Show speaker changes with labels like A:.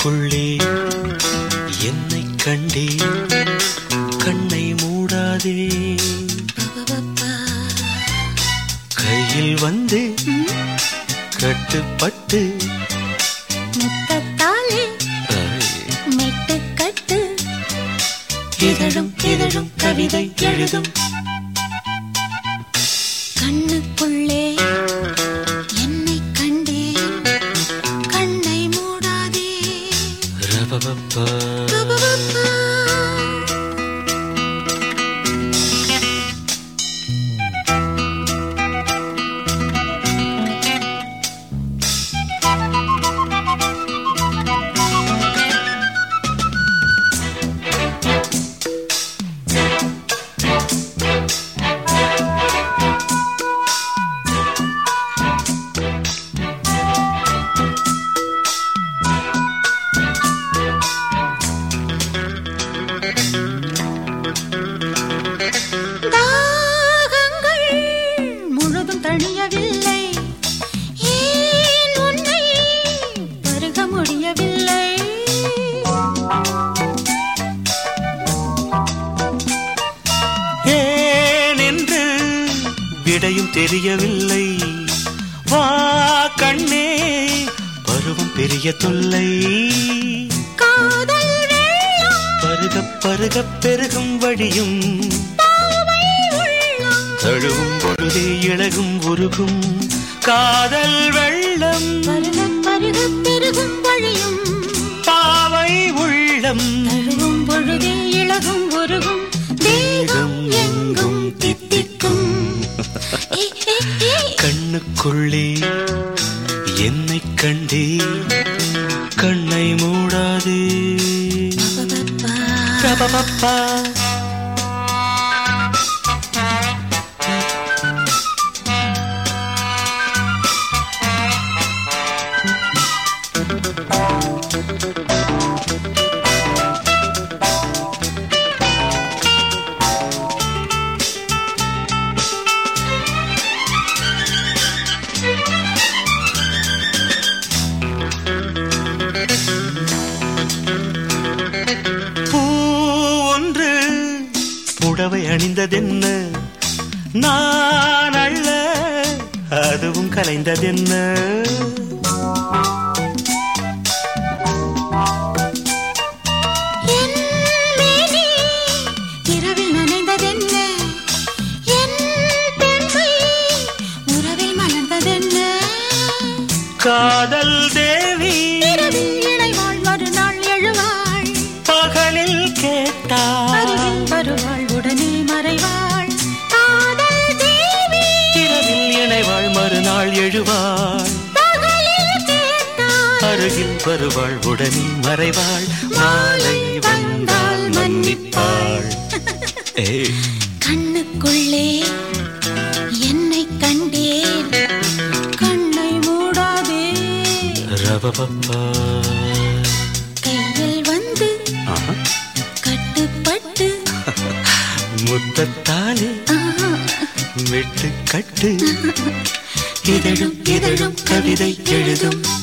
A: கண்ணுக்குள்ளே என்னை கண்டே கண்ணை மூடாதே கையில் வந்து கட்டுப்பட்டு
B: முத்தத்தாலே மெட்டுக்கட்டு
A: இதழும் இதழும் கவிதை எழுதும்
B: கண்ணுக்குள்ளே என்னை கண்டேன் கண்ணை மூடாதே
A: ரபபப்பா.
B: பபபப்பா. தாகங்கள் முழுதும் தணியவில்லை ஏன் உன்னை பருக முடியவில்லை
A: ஏன் என்று விடையும் தெரியவில்லை வா கண்ணே பருவம் பெரிய தொல்லை
B: காதல் வெள்ளம்
A: பருக பருக பெருகும் வழியும்
B: பாவை உள்ளம்
A: தழுவும் பொழுதே இழகும் உருகும் காதல் வெள்ளம்
B: பருக பருக பெருகும் வழியும்
A: பாவை உள்ளம்
B: தழுவும் பொழுதே இழகும் உருகும் தேகம் எங்கும் தித்திக்கும் ஏ, ஏ, ஏ.
A: கண்ணுக்குள்ளே என்னை கண்டே கண்ணை மூடாதே
B: பபபப்பா.
A: ரபபப்பா. பூ ஒன்று புடவை அணிந்ததென்ன நான் அள்ள அதுவும் கலைந்ததென்ன
B: என் மேனி இரவில் நனைந்ததென்ன? என் பெண்மை உறவில் மலர்ந்ததென்ன?
A: காதல் தேவி
B: இரவில் இணைவாள் மறுநாள் எழுவாள்.
A: பகலில் கேட்டார்
B: அருகில் வருவாள் உடனே மறைவாள். காதல் தேவி
A: இரவில் இணைவாள் மறுநாள் எழுவாள்
B: பகலில் கேட்டாள்.
A: அருகில் வருவாள் உடனே மறைவாள் மாலை வந்தால் மன்னிப்பாள் ஏய்
B: கண்ணுக்குள்ளே என்னை கண்டேன் கண்ணை மூடாதே
A: ரபபப்பா.
B: கையில் வந்து
A: ஆஹா.
B: கட்டுப்பட்டு
A: முத்தத்தாலே
B: ஆஹா,
A: விட்டு கட்டு இதழும் இதழும் கவிதை எழுதும்